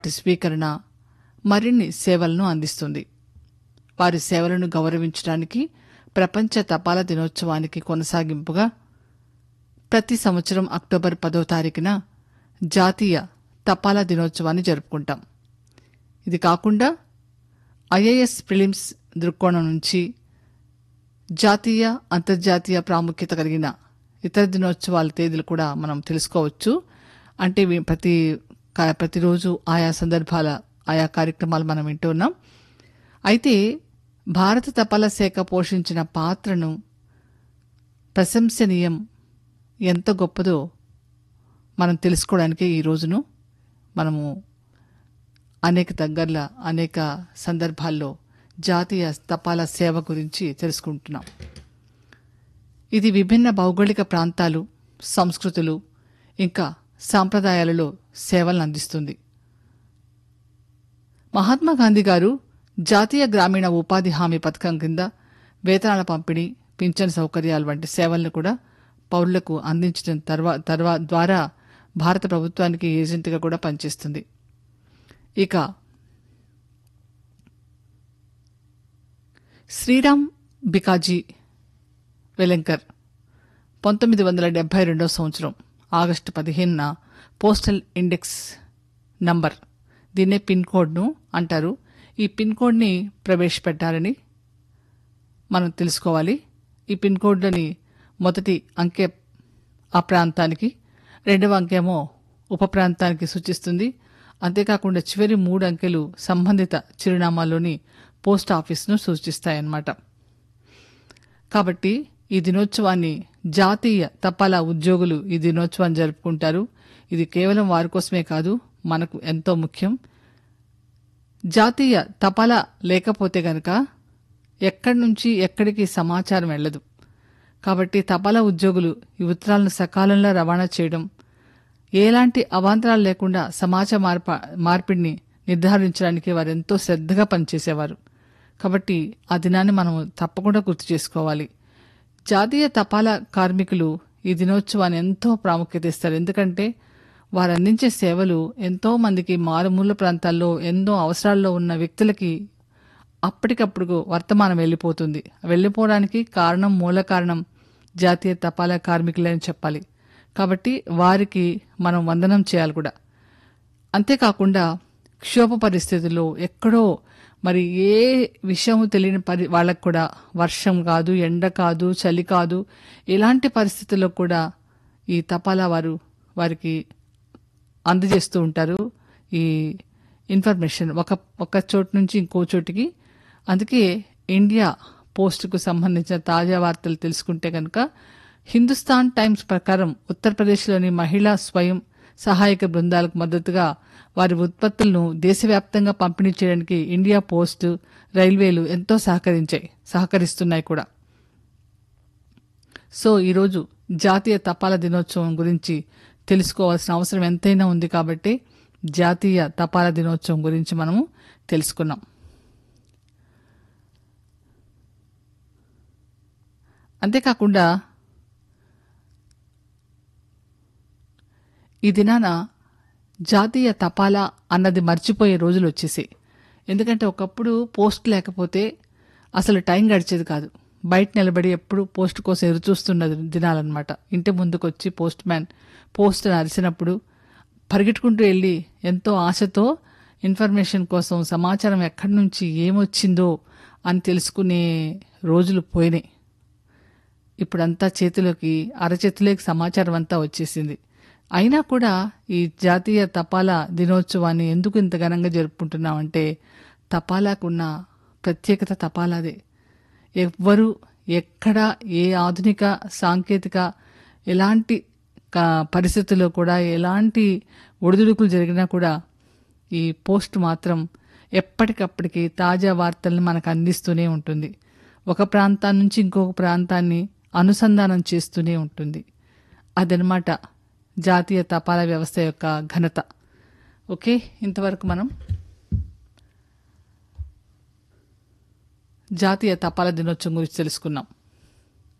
స్వీకరణ మరిన్ని సేవలను అందిస్తుంది వారి సేవలను గౌరవించడానికి ప్రపంచ తపాలా దినోత్సవానికి కొనసాగింపుగా ప్రతి సంవత్సరం అక్టోబర్ పదో తారీఖున జాతీయ తపాలా దినోత్సవాన్ని జరుపుకుంటాం ఇది కాకుండా ఐఏఎస్ ప్రిలిమ్స్ దృక్కోణం నుంచి జాతీయ అంతర్జాతీయ ప్రాముఖ్యత కలిగిన ఇతర దినోత్సవాల తేదీలు కూడా మనం తెలుసుకోవచ్చు అంటే ఇవి ప్రతి క- ప్రతిరోజు ఆయా సందర్భాల ఆయా కార్యక్రమాలు మనం వింటూ ఉన్నాం అయితే భారత తపాలా శాఖ పోషించిన పాత్రను ప్రశంసనీయం ఎంత గొప్పదో మనం తెలుసుకోవడానికి ఈ రోజును మనము అనేక దగ్గరల అనేక సందర్భాల్లో జాతీయ తపాలా సేవ గురించి తెలుసుకుంటున్నాం ఇది విభిన్న భౌగోళిక ప్రాంతాలు సంస్కృతులు ఇంకా సాంప్రదాయాలలో సేవలను అందిస్తుంది మహాత్మా గాంధీ గారు జాతీయ గ్రామీణ ఉపాధి హామీ పథకం కింద వేతనాల పంపిణీ పింఛన్ సౌకర్యాలు వంటి సేవలను కూడా పౌరులకు అందించడం తర్వా తర్వా ద్వారా భారత ప్రభుత్వానికి ఏజెంట్గా కూడా పనిచేస్తుంది ఇక శ్రీరామ్ బికాజీ వెలెంకర్ పంతొమ్మిది వందల డెబ్బై రెండవ సంవత్సరం ఆగస్టు పదిహేనున పోస్టల్ ఇండెక్స్ నంబర్ దీన్నే పిన్ కోడ్ను అంటారు ఈ పిన్ కోడ్ని ప్రవేశపెట్టారని మనం తెలుసుకోవాలి ఈ పిన్ కోడ్లోని మొదటి అంకె ఆ ప్రాంతానికి రెండవ అంకెమో ఉప ప్రాంతానికి సూచిస్తుంది అంతేకాకుండా చివరి మూడు అంకెలు సంబంధిత చిరునామాలోని పోస్ట్ ఆఫీస్ను సూచిస్తాయన్నమాట కాబట్టి ఈ దినోత్సవాన్ని జాతీయ తపాలా ఉద్యోగులు ఈ దినోత్సవాన్ని జరుపుకుంటారు ఇది కేవలం వారి కోసమే కాదు మనకు ఎంతో ముఖ్యం జాతీయ తపాలా లేకపోతే గనక ఎక్కడి నుంచి ఎక్కడికి సమాచారం వెళ్ళదు కాబట్టి తపాలా ఉద్యోగులు ఈ ఉత్తరాలను సకాలంలో రవాణా చేయడం ఎలాంటి అవాంతరాలు లేకుండా సమాచార మార్ప మార్పిడిని నిర్ధారించడానికి వారు ఎంతో శ్రద్ధగా పనిచేసేవారు కాబట్టి ఆ దినాన్ని మనం తప్పకుండా గుర్తు చేసుకోవాలి జాతీయ తపాలా కార్మికులు ఈ దినోత్సవాన్ని ఎంతో ప్రాముఖ్యత ఇస్తారు ఎందుకంటే వారు అందించే సేవలు ఎంతో మందికి మారుమూల ప్రాంతాల్లో ఎన్నో అవసరాల్లో ఉన్న వ్యక్తులకి అప్పటికప్పుడు వర్తమానం వెళ్ళిపోతుంది వెళ్ళిపోవడానికి కారణం మూల కారణం జాతీయ తపాలా కార్మికులే అని చెప్పాలి కాబట్టి వారికి మనం వందనం చేయాలి కూడా అంతేకాకుండా క్షోభ పరిస్థితుల్లో ఎక్కడో మరి ఏ విషయం తెలియని పరి వాళ్ళకు కూడా వర్షం కాదు ఎండ కాదు చలి కాదు ఇలాంటి పరిస్థితుల్లో కూడా ఈ తపాలా వారు వారికి అందజేస్తూ ఉంటారు ఈ ఇన్ఫర్మేషన్ ఒక ఒక చోటు నుంచి ఇంకో చోటికి అందుకే ఇండియా పోస్టుకు సంబంధించిన తాజా వార్తలు తెలుసుకుంటే కనుక హిందుస్థాన్ టైమ్స్ ప్రకారం ఉత్తరప్రదేశ్లోని మహిళా స్వయం సహాయక బృందాలకు మద్దతుగా వారి ఉత్పత్తులను దేశవ్యాప్తంగా పంపిణీ చేయడానికి ఇండియా పోస్ట్ రైల్వేలు ఎంతో సహకరించాయి సహకరిస్తున్నాయి కూడా సో ఈరోజు జాతీయ తపాలా దినోత్సవం గురించి తెలుసుకోవాల్సిన అవసరం ఎంతైనా ఉంది కాబట్టి జాతీయ తపాలా దినోత్సవం గురించి మనము తెలుసుకున్నాం అంతేకాకుండా ఈ దినాన జాతీయ తపాలా అన్నది మర్చిపోయే రోజులు వచ్చేసాయి ఎందుకంటే ఒకప్పుడు పోస్ట్ లేకపోతే అసలు టైం గడిచేది కాదు బయట నిలబడి ఎప్పుడు పోస్ట్ కోసం ఎదురు చూస్తున్న దినాలన్నమాట ఇంటి ముందుకు వచ్చి పోస్ట్ మ్యాన్ పోస్ట్ అరిసినప్పుడు పరిగెట్టుకుంటూ వెళ్ళి ఎంతో ఆశతో ఇన్ఫర్మేషన్ కోసం సమాచారం ఎక్కడి నుంచి ఏమొచ్చిందో అని తెలుసుకునే రోజులు పోయినాయి ఇప్పుడంతా చేతిలోకి అరచేతిలోకి సమాచారం అంతా వచ్చేసింది అయినా కూడా ఈ జాతీయ తపాలా దినోత్సవాన్ని ఎందుకు ఇంత ఘనంగా జరుపుకుంటున్నామంటే తపాలాకున్న ప్రత్యేకత తపాలాదే ఎవ్వరు ఎక్కడ ఏ ఆధునిక సాంకేతిక ఎలాంటి క- పరిస్థితుల్లో కూడా ఎలాంటి ఒడిదుడుకులు జరిగినా కూడా ఈ పోస్ట్ మాత్రం ఎప్పటికప్పటికి తాజా వార్తల్ని మనకు అందిస్తూనే ఉంటుంది ఒక ప్రాంతం నుంచి ఇంకొక ప్రాంతాన్ని అనుసంధానం చేస్తూనే ఉంటుంది అదనమాట జాతీయ తపాలా వ్యవస్థ యొక్క ఘనత ఓకే ఇంతవరకు మనం జాతీయ తపాలా దినోత్సవం గురించి తెలుసుకున్నాం